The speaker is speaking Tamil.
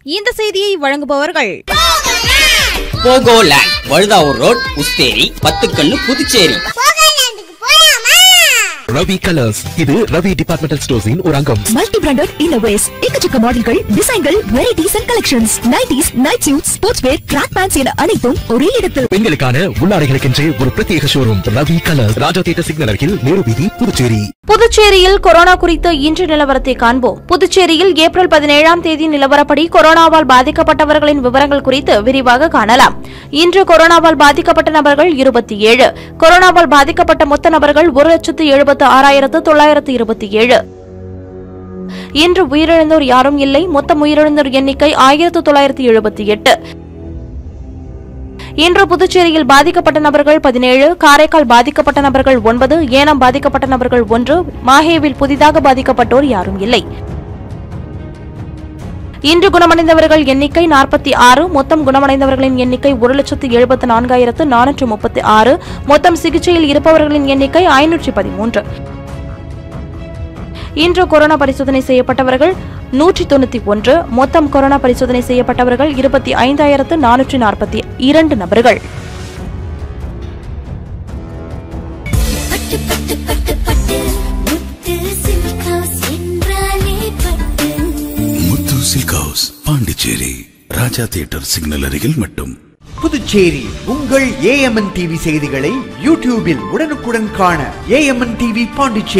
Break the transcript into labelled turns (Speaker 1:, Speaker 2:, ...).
Speaker 1: இந்த செய்தியை வழங்குபவர்கள்
Speaker 2: போகோலேண்ட் வழுதாவூர் ரோட் உஸ்தேரி பத்துக்கண்ணு புதுச்சேரி
Speaker 3: ரவி கலர்ஸ் இது ரவி டிபார்ட்மெண்டல் ஸ்டோர்ஸின் ஒரு அங்கம்
Speaker 4: மல்டி பிராண்டட் இன்னோவேஸ் எக்கச்சக்க மாடல்கள் டிசைன்கள் varieties and collections nighties night suit sports wear track pants என அனைத்தும் ஒரே இடத்தில்
Speaker 3: பெண்களுக்கான உள்ளாடைகளுக்கென்றே ஒரு பிரத்யேக showroom Ravi colours Raja theatre signal அருகில் நேரு வீதி புதுச்சேரி
Speaker 1: புதுச்சேரியில் கொரோனா குறித்த இன்று நிலவரத்தை காண்போம் புதுச்சேரியில் ஏப்ரல் பதினேழாம் தேதி நிலவரப்படி கொரோனாவால் பாதிக்கப்பட்டவர்களின் விவரங்கள் குறித்து விரிவாக காணலாம் இன்று கொரோனாவால் பாதிக்கப்பட்ட நபர்கள் இருபத்தி ஏழு கொரோனாவால் பாதிக்கப்பட்ட மொத்த நபர்கள் ஒரு லட்சத்து எழுபத்து ஆறாயிரத்து தொள்ளாயிரத்து இருபத்தி ஏழு இன்று உயிரிழந்தோர் யாரும் இல்லை மொத்தம் உயிரிழந்தோர் எண்ணிக்கை ஆயிரத்து தொள்ளாயிரத்து எழுபத்தி எட்டு இன்று புதுச்சேரியில் பாதிக்கப்பட்ட நபர்கள் பதினேழு காரைக்கால் பாதிக்கப்பட்ட நபர்கள் ஒன்பது ஏனம் பாதிக்கப்பட்ட நபர்கள் ஒன்று மாஹேவில் புதிதாக பாதிக்கப்பட்டோர் யாரும் இல்லை இன்று குணமடைந்தவர்கள் எண்ணிக்கை நாற்பத்தி ஆறு மொத்தம் குணமடைந்தவர்களின் எண்ணிக்கை ஒரு லட்சத்து எழுபத்து நான்காயிரத்து நானூற்று முப்பத்தி ஆறு மொத்தம் சிகிச்சையில் இருப்பவர்களின் எண்ணிக்கை ஐநூற்றி பதிமூன்று இன்று கொரோனா பரிசோதனை செய்யப்பட்டவர்கள் நூற்றி தொண்ணூத்தி ஒன்று மொத்தம் கொரோனா பரிசோதனை செய்யப்பட்டவர்கள் இருபத்தி ஐந்தாயிரத்து நானூற்றி நாற்பத்தி இரண்டு நபர்கள்
Speaker 5: பட்டு பட்டு பட்டு பட்டு முத்து சில்க் ஹவுஸ் என்றாலே Pattu
Speaker 6: Muthu silk house Pondicherry Raja theatre signal அருகில் மட்டும்
Speaker 7: புதுச்சேரி உங்கள் ஏஎம்என் டிவி செய்திகளை யூடியூபில் உடனுக்குடன் காண ஏஎம்என் டிவி பாண்டிச்சேரி